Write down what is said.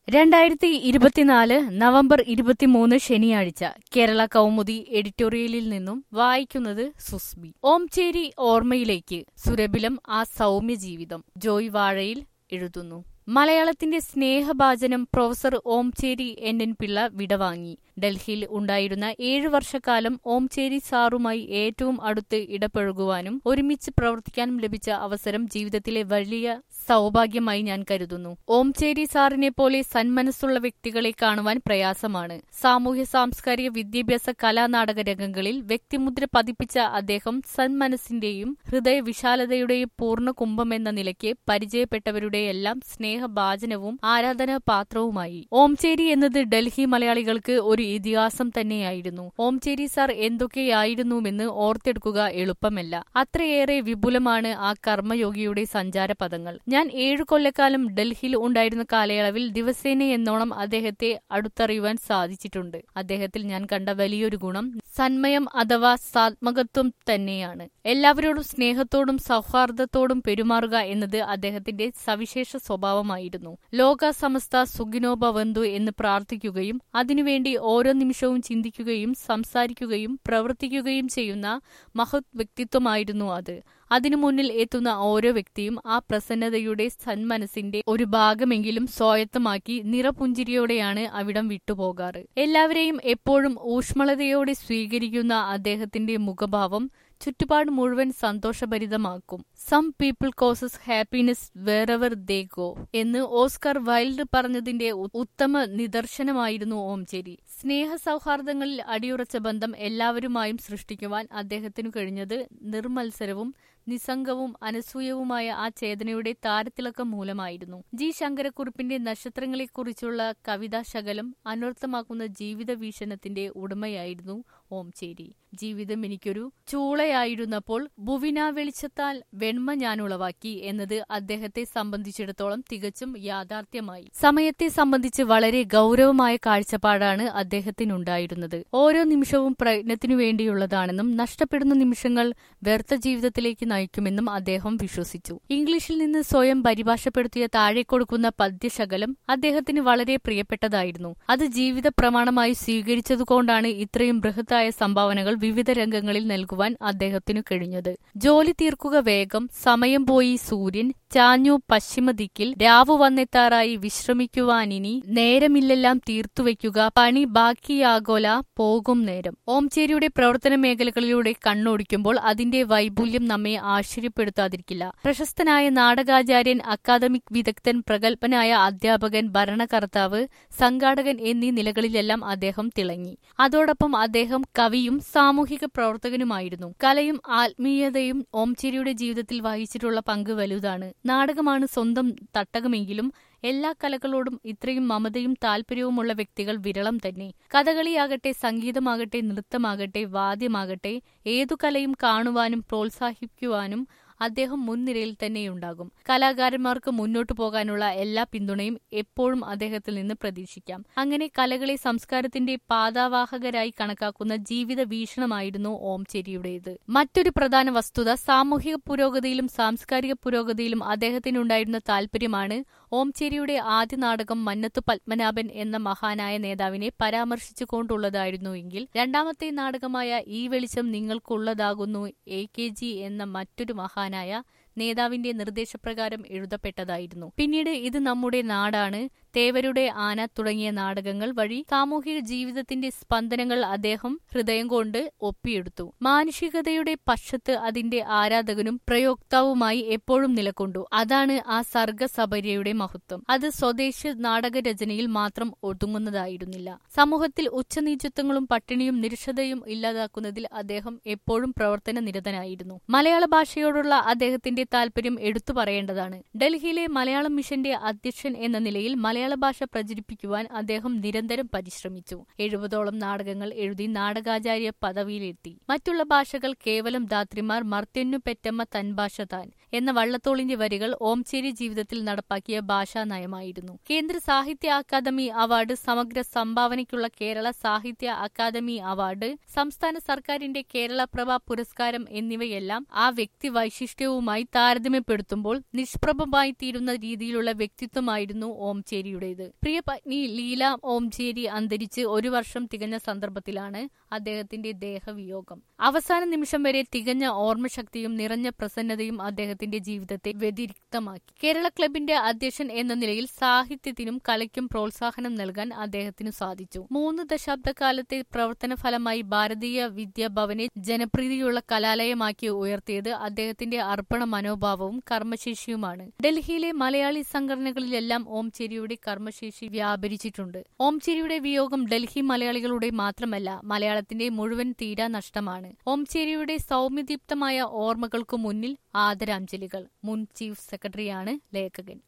രണ്ടായിരത്തി ഇരുപത്തിനാല് നവംബർ ഇരുപത്തിമൂന്ന് ശനിയാഴ്ച കേരള കൗമുദി എഡിറ്റോറിയലിൽ നിന്നും വായിക്കുന്നത് സുസ്ബി ഓംചേരി ഓർമ്മയിലേക്ക് സുരഭിലം ആ സൗമ്യ ജീവിതം ജോയ് വാഴയിൽ എഴുതുന്നു മലയാളത്തിന്റെ സ്നേഹഭാജനം professor Omchery N N Pillai വിടവാങ്ങി ഡൽഹിയിൽ ഉണ്ടായിരുന്ന ഏഴു വർഷക്കാലം ഓംചേരി സാറുമായി ഏറ്റവും അടുത്ത് ഇടപഴകുവാനും ഒരുമിച്ച് പ്രവർത്തിക്കാനും ലഭിച്ച അവസരം ജീവിതത്തിലെ വലിയ സൗഭാഗ്യമായി ഞാൻ കരുതുന്നു ഓംചേരി സാറിനെ പോലെ സന്മനസ്സുള്ള വ്യക്തികളെ കാണുവാൻ പ്രയാസമാണ് സാമൂഹ്യ സാംസ്കാരിക വിദ്യാഭ്യാസ കലാനാടക രംഗങ്ങളിൽ വ്യക്തിമുദ്ര പതിപ്പിച്ച അദ്ദേഹം സന്മനസ്സിന്റെയും ഹൃദയവിശാലതയുടെയും പൂർണ്ണ കുംഭമെന്ന നിലയ്ക്ക് പരിചയപ്പെട്ടവരുടെയെല്ലാം സ്നേഹഭാജനവും ആരാധനാപാത്രവുമായി ഓംചേരി എന്നത് ഡൽഹി മലയാളികൾക്ക് ഒരു ഇതിഹാസം തന്നെയായിരുന്നു ഓംചേരി സാർ എന്തൊക്കെയായിരുന്നുവെന്ന് ഓർത്തെടുക്കുക എളുപ്പമല്ല അത്രയേറെ വിപുലമാണ് ആ കർമ്മയോഗിയുടെ സഞ്ചാരപദങ്ങൾ ഞാൻ ഏഴു കൊല്ലക്കാലം ഡൽഹിയിൽ ഉണ്ടായിരുന്ന കാലയളവിൽ ദിവസേന എന്നോണം അദ്ദേഹത്തെ അടുത്തറിയുവാൻ സാധിച്ചിട്ടുണ്ട് അദ്ദേഹത്തിൽ ഞാൻ കണ്ട വലിയൊരു ഗുണം സന്മയം അഥവാ സാത്മകത്വം തന്നെയാണ് എല്ലാവരോടും സ്നേഹത്തോടും സൗഹാർദ്ദത്തോടും പെരുമാറുക എന്നത് അദ്ദേഹത്തിന്റെ സവിശേഷ സ്വഭാവമായിരുന്നു ലോക സമസ്ത സുഖിനോ ഭവന്തു എന്ന് പ്രാർത്ഥിക്കുകയും അതിനുവേണ്ടി ഓരോ നിമിഷവും ചിന്തിക്കുകയും സംസാരിക്കുകയും പ്രവർത്തിക്കുകയും ചെയ്യുന്ന മഹത് വ്യക്തിത്വമായിരുന്നു അത് അതിനു മുന്നിൽ എത്തുന്ന ഓരോ വ്യക്തിയും ആ പ്രസന്നതയുടെ സന്മനസിന്റെ ഒരു ഭാഗമെങ്കിലും സ്വായത്തമാക്കി നിറപുഞ്ചിരിയോടെയാണ് അവിടം വിട്ടുപോകാറ് എല്ലാവരെയും എപ്പോഴും ഊഷ്മളതയോടെ സ്വീകരിക്കുന്ന അദ്ദേഹത്തിന്റെ മുഖഭാവം ചുറ്റുപാട് മുഴുവൻ സന്തോഷഭരിതമാക്കും some people causes happiness wherever they go എന്ന് ഓസ്കർ വൈൽഡ് പറഞ്ഞതിന്റെ ഉത്തമ നിദർശനമായിരുന്നു ഓംചേരി സ്നേഹ സൗഹാർദ്ദങ്ങളിൽ അടിയുറച്ച ബന്ധം എല്ലാവരുമായും സൃഷ്ടിക്കുവാൻ അദ്ദേഹത്തിനു കഴിഞ്ഞത് നിർമത്സരവും നിസ്സംഗവും അനസൂയവുമായ ആ ചേതനയുടെ താരത്തിളക്കം മൂലമായിരുന്നു ജി ശങ്കരക്കുറുപ്പിന്റെ നക്ഷത്രങ്ങളെക്കുറിച്ചുള്ള കവിതാ ശകലം അനർത്ഥമാക്കുന്ന ജീവിത വീക്ഷണത്തിന്റെ ഉടമയായിരുന്നു ഓംചേരി ജീവിതം എനിക്കൊരു ചൂളയായിരുന്നപ്പോൾ ഭുവിനാ വെളിച്ചത്താൽ വെണ്മ ഞാൻ ഉളവാക്കി എന്നത് അദ്ദേഹത്തെ സംബന്ധിച്ചിടത്തോളം തികച്ചും യാഥാർത്ഥ്യമായി സമയത്തെ സംബന്ധിച്ച് വളരെ ഗൗരവമായ കാഴ്ചപ്പാടാണ് അദ്ദേഹത്തിനുണ്ടായിരുന്നത് ഓരോ നിമിഷവും പ്രയത്നത്തിനു വേണ്ടിയുള്ളതാണെന്നും നഷ്ടപ്പെടുന്ന നിമിഷങ്ങൾ വ്യർത്ഥ ജീവിതത്തിലേക്ക് നയിക്കുമെന്നും അദ്ദേഹം വിശ്വസിച്ചു ഇംഗ്ലീഷിൽ നിന്ന് സ്വയം പരിഭാഷപ്പെടുത്തിയ താഴെ കൊടുക്കുന്ന പദ്യശകലം അദ്ദേഹത്തിന് വളരെ പ്രിയപ്പെട്ടതായിരുന്നു അത് ജീവിത പ്രമാണമായി സ്വീകരിച്ചതുകൊണ്ടാണ് ഇത്രയും ബൃഹത്തായ സംഭാവനകൾ വിവിധ രംഗങ്ങളിൽ നൽകുവാൻ അദ്ദേഹത്തിനു കഴിഞ്ഞത് ജോലി തീർക്കുക വേഗം സമയം പോയി സൂര്യൻ ചാഞ്ഞു പശ്ചിമ ദിക്കിൽ രാവു വന്നെത്താറായി വിശ്രമിക്കുവാനിനി നേരമില്ലെല്ലാം തീർത്തുവെക്കുക പണി ബാക്കിയാകോല പോകും നേരം ഓംചേരിയുടെ പ്രവർത്തന മേഖലകളിലൂടെ കണ്ണോടിക്കുമ്പോൾ അതിന്റെ വൈപുല്യം നമ്മെ ആശ്ചര്യപ്പെടുത്താതിരിക്കില്ല പ്രശസ്തനായ നാടകാചാര്യൻ അക്കാദമിക് വിദഗ്ധൻ പ്രഗത്ഭനായ അധ്യാപകൻ ഭരണകർത്താവ് സംഘാടകൻ എന്നീ നിലകളിലെല്ലാം അദ്ദേഹം തിളങ്ങി അതോടൊപ്പം അദ്ദേഹം കവിയും സാമൂഹിക പ്രവർത്തകനുമായിരുന്നു കലയും ആത്മീയതയും ഓംചേരിയുടെ ജീവിതത്തിൽ വഹിച്ചിട്ടുള്ള പങ്ക് വലുതാണ് നാടകമാണ് സ്വന്തം തട്ടകമെങ്കിലും എല്ലാ കലകളോടും ഇത്രയും മമതയും താല്പര്യവുമുള്ള വ്യക്തികൾ വിരളം തന്നെ കഥകളിയാകട്ടെ സംഗീതമാകട്ടെ നൃത്തമാകട്ടെ വാദ്യമാകട്ടെ ഏതു കലയും കാണുവാനും പ്രോത്സാഹിപ്പിക്കുവാനും അദ്ദേഹം മുൻനിരയിൽ തന്നെയുണ്ടാകും കലാകാരന്മാർക്ക് മുന്നോട്ടു പോകാനുള്ള എല്ലാ പിന്തുണയും എപ്പോഴും അദ്ദേഹത്തിൽ നിന്ന് പ്രതീക്ഷിക്കാം അങ്ങനെ കലകളെ സംസ്കാരത്തിന്റെ പാതാവാഹകരായി കണക്കാക്കുന്ന ജീവിത വീക്ഷണമായിരുന്നു ഓംചേരിയുടേത് മറ്റൊരു പ്രധാന വസ്തുത സാമൂഹിക പുരോഗതിയിലും സാംസ്കാരിക പുരോഗതിയിലും അദ്ദേഹത്തിനുണ്ടായിരുന്ന താല്പര്യമാണ് ഓംചേരിയുടെ ആദ്യ നാടകം മന്നത്തു പത്മനാഭൻ എന്ന മഹാനായ നേതാവിനെ പരാമർശിച്ചുകൊണ്ടുള്ളതായിരുന്നുവെങ്കിൽ രണ്ടാമത്തെ നാടകമായ ഈ വെളിച്ചം നിങ്ങൾക്കുള്ളതാകുന്നു എ കെ ജി എന്ന മറ്റൊരു മഹാനായ നേതാവിന്റെ നിർദ്ദേശപ്രകാരം എഴുതപ്പെട്ടതായിരുന്നു പിന്നീട് ഇത് നമ്മുടെ നാടാണ് തേവരുടെ ആന തുടങ്ങിയ നാടകങ്ങൾ വഴി സാമൂഹിക ജീവിതത്തിന്റെ സ്പന്ദനങ്ങൾ അദ്ദേഹം ഹൃദയം കൊണ്ട് ഒപ്പിയെടുത്തു മാനുഷികതയുടെ പക്ഷത്ത് അതിന്റെ ആരാധകനും പ്രയോക്താവുമായി എപ്പോഴും നിലകൊണ്ടു അതാണ് ആ സർഗസബര്യയുടെ മഹത്വം അത് സ്വദേശ നാടക രചനയിൽ മാത്രം ഒതുങ്ങുന്നതായിരുന്നില്ല സമൂഹത്തിൽ ഉച്ചനീചത്വങ്ങളും പട്ടിണിയും നിരുഷതയും ഇല്ലാതാക്കുന്നതിൽ അദ്ദേഹം എപ്പോഴും പ്രവർത്തന നിരതനായിരുന്നു മലയാള ഭാഷയോടുള്ള അദ്ദേഹത്തിന്റെ താല്പര്യം എടുത്തു പറയേണ്ടതാണ് ഡൽഹിയിലെ മലയാളം മിഷന്റെ അധ്യക്ഷൻ എന്ന നിലയിൽ മലയാള ഭാഷ പ്രചരിപ്പിക്കുവാൻ അദ്ദേഹം നിരന്തരം പരിശ്രമിച്ചു എഴുപതോളം നാടകങ്ങൾ എഴുതി നാടകാചാര്യ പദവിയിലെത്തി മറ്റുള്ള ഭാഷകൾ കേവലം ധാത്രിമാർ മർത്യന്നു പെറ്റമ്മ തൻഭാഷ താൻ എന്ന വള്ളത്തോളിന്റെ വരികൾ ഓംചേരി ജീവിതത്തിൽ നടപ്പാക്കിയ ഭാഷാ നയമായിരുന്നു കേന്ദ്ര സാഹിത്യ അക്കാദമി അവാർഡ് സമഗ്ര സംഭാവനയ്ക്കുള്ള കേരള സാഹിത്യ അക്കാദമി അവാർഡ് സംസ്ഥാന സർക്കാരിന്റെ കേരള പ്രഭ പുരസ്കാരം എന്നിവയെല്ലാം ആ വ്യക്തി വൈശിഷ്ട്യവുമായി താരതമ്യപ്പെടുത്തുമ്പോൾ നിഷ്പ്രഭമായി തീരുന്ന രീതിയിലുള്ള വ്യക്തിത്വമായിരുന്നു ഓംചേരി ഓംചേരിയുടേത് പ്രിയ പത്നി ലീല ഓംചേരി അന്തരിച്ച് ഒരു വർഷം തികഞ്ഞ സന്ദർഭത്തിലാണ് അദ്ദേഹത്തിന്റെ ദേഹവിയോഗം അവസാന നിമിഷം വരെ തികഞ്ഞ ഓർമ്മശക്തിയും നിറഞ്ഞ പ്രസന്നതയും അദ്ദേഹത്തിന്റെ ജീവിതത്തെ വ്യതിരിക്തമാക്കി കേരള ക്ലബിന്റെ അധ്യക്ഷൻ എന്ന നിലയിൽ സാഹിത്യത്തിനും കലയ്ക്കും പ്രോത്സാഹനം നൽകാൻ അദ്ദേഹത്തിനു സാധിച്ചു മൂന്ന് ദശാബ്ദക്കാലത്തെ പ്രവർത്തന ഫലമായി ഭാരതീയ വിദ്യാഭവനെ ജനപ്രീതിയുള്ള കലാലയമാക്കി ഉയർത്തിയത് അദ്ദേഹത്തിന്റെ അർപ്പണ മനോഭാവവും കർമ്മശേഷിയുമാണ് ഡൽഹിയിലെ മലയാളി സംഘടനകളിലെല്ലാം ഓംചേരിയുടെ കർമ്മശേഷി വ്യാപരിച്ചിട്ടുണ്ട് ഓംചേരിയുടെ വിയോഗം ഡൽഹി മലയാളികളുടെ മാത്രമല്ല മലയാളത്തിന്റെ മുഴുവൻ തീരാ നഷ്ടമാണ് ഓംചേരിയുടെ സൗമ്യദീപ്തമായ ഓർമ്മകൾക്കു മുന്നിൽ ആദരാഞ്ജലികൾ മുൻ ചീഫ് സെക്രട്ടറിയാണ് ലേഖകൻ